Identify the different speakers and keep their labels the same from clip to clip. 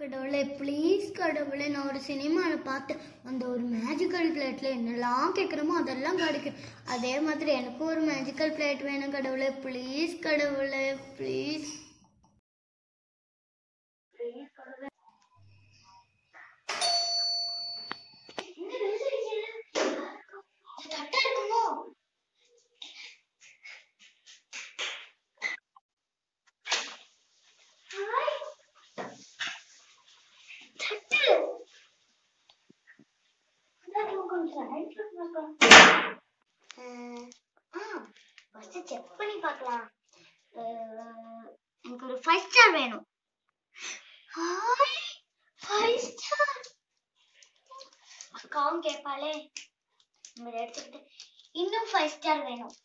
Speaker 1: கடவுளே ப்ளீஸ் கடவுளே நான் ஒரு சினிமாவில் பார்த்து அந்த ஒரு மேஜிக்கல் பிளேட்ல என்னெல்லாம் கேட்குறோமோ அதெல்லாம் கிடைக்கும் அதே மாதிரி எனக்கும் ஒரு மேஜிக்கல் பிளேட் வேணும் கடவுளே ப்ளீஸ் கடவுளே ப்ளீஸ் செக் பண்ணி பார்க்கலாம் அஹ், எனக்கு ஒரு ஃபைவ் ஸ்டார் வேணும் ஃபைவ் ஸ்டார் அக்காவும் கேட்பாளே நம்ம இதை எடுத்துக்கிட்டு இன்னும் ஃபைவ் ஸ்டார் வேணும்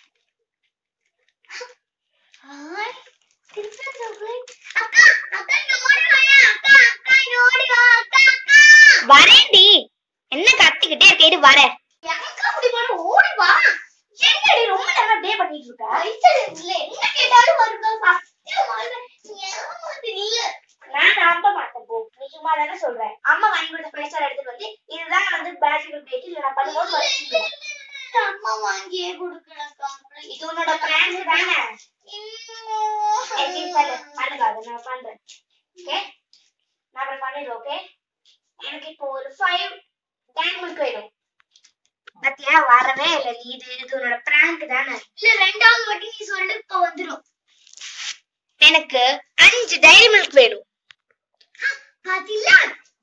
Speaker 1: ஹாய் கிறிஸ்மஸ் சாக்லேட் அக்கா அக்கா இங்க ஓடி வாயா அக்கா அக்கா இங்க ஓடி வா அக்கா அக்கா
Speaker 2: வரேன்டி என்ன கத்திக்கிட்டே இருக்க இரு வரேன்
Speaker 1: அக்கா அப்படி பண்ண ஓடி வா
Speaker 2: என்னடி ரொம்ப நேரம் டே பண்ணிட்டு இருக்க
Speaker 1: ஐசல்ல என்ன கேட்டாலும் வருங்க சத்தியம் வருவேன் நீ ஏமாந்து இல்ல
Speaker 2: நான் நம்ப மாட்டேன் போ நீ சும்மா தானே சொல்ற அம்மா வாங்கி கொடுத்த பைசா எடுத்துட்டு வந்து இதுதான் வந்து பேட்டரி பிளேட் இல்ல நான் பண்ணும்போது வச்சிருக்கேன்
Speaker 1: அம்மா வாங்கியே கொடுக்கலக்கா
Speaker 2: இது உன்னோட பிராண்ட் தானே எப்படி சொல்லு பண்ணுங்க அதை நான் பண்றேன் ஓகே நான் அப்புறம் பண்ணிடுறேன் ஓகே எனக்கு இப்போ ஒரு ஃபைவ் டேங்க் மில்க் வேணும் பத்தியா வரவே இல்லை நீ இது இது உன்னோட பிராங்க் தானே
Speaker 1: இல்ல ரெண்டாவது வாட்டி நீ சொல்லு இப்ப வந்துரும்
Speaker 2: எனக்கு அஞ்சு டைரி மில்க் வேணும்
Speaker 1: பாத்தீங்களா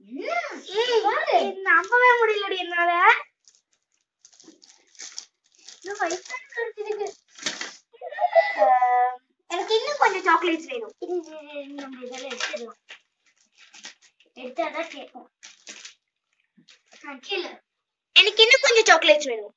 Speaker 2: நம்பவே முடியலடி என்னால அஹ், எனக்கு இன்னும் கொஞ்சம் சாக்லேட்ஸ் வேணும்
Speaker 1: நம்ம இதெல்லாம் எடுத்துடலாம் எடுத்தாதான் கேட்கும் ஆ, கீழே
Speaker 2: எனக்கு இன்னும் கொஞ்சம் சாக்லேட்ஸ் வேணும்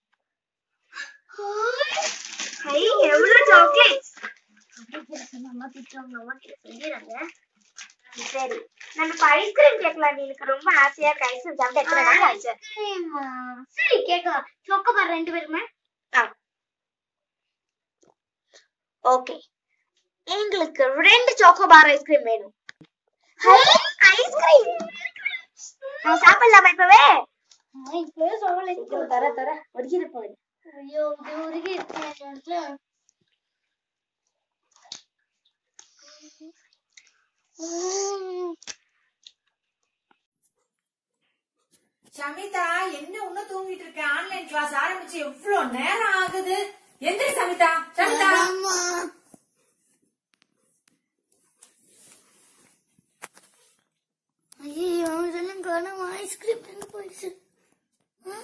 Speaker 2: ஐ எவ்வளவு சாக்லேட்ஸ்
Speaker 1: அம்மா திட்டுவாங்க அம்மா கிட்ட சொல்லிடுறாங்க
Speaker 2: சரி நம்ம இப்ப ஐஸ்கிரீம் கேட்கலாம் எனக்கு ரொம்ப ஆசையா இருக்கு ஐஸ்கிரீம் சாப்பிட்டு எத்தனை நாள் ஆச்சு
Speaker 1: ஐஸ்கிரீமா? சரி கேட்கலாம் சொக்கப்பார் ரெண்டு பேருமே
Speaker 2: ஓகே எங்களுக்கு ரெண்டு சாக்கோபார் ஐஸ்கிரீம் வேணும் ஐஸ்கிரீம் நான் சாப்பிடலாமா இப்பவே
Speaker 1: இப்பவே சொல்லல
Speaker 2: தர தர ஒடிக்கிட்டு போகுது
Speaker 1: ஐயோ இது உருகி இருக்கு
Speaker 3: சமிதா என்ன இன்னும் தூங்கிட்டு இருக்க ஆன்லைன் கிளாஸ் ஆரம்பிச்சு எவ்வளவு நேரம் ஆகுது எந்திரி சமிதா சமிதா
Speaker 1: ஆமா ஐயோ இதெல்லாம் காணாம ஐஸ்கிரீம் எங்க போயிடுச்சு ஆ?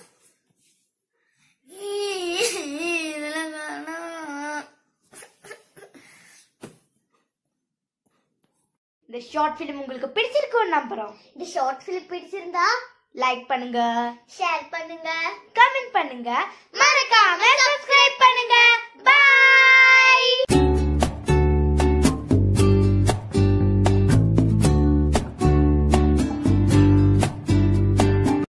Speaker 1: ஈ, இதெல்லாம் காணோம்
Speaker 2: இந்த ஷார்ட் ஃபிலிம் உங்களுக்கு பிடிச்சிருக்கும்னு நம்புறோம்
Speaker 1: இந்த ஷார்ட் பிலிம் பிடிச்சிருந்தா
Speaker 2: லைக் பண்ணுங்க
Speaker 1: ஷேர் பண்ணுங்க
Speaker 2: கமெண்ட் பண்ணுங்க மறக்காம சப்ஸ்கிரைப் பண்ணுங்க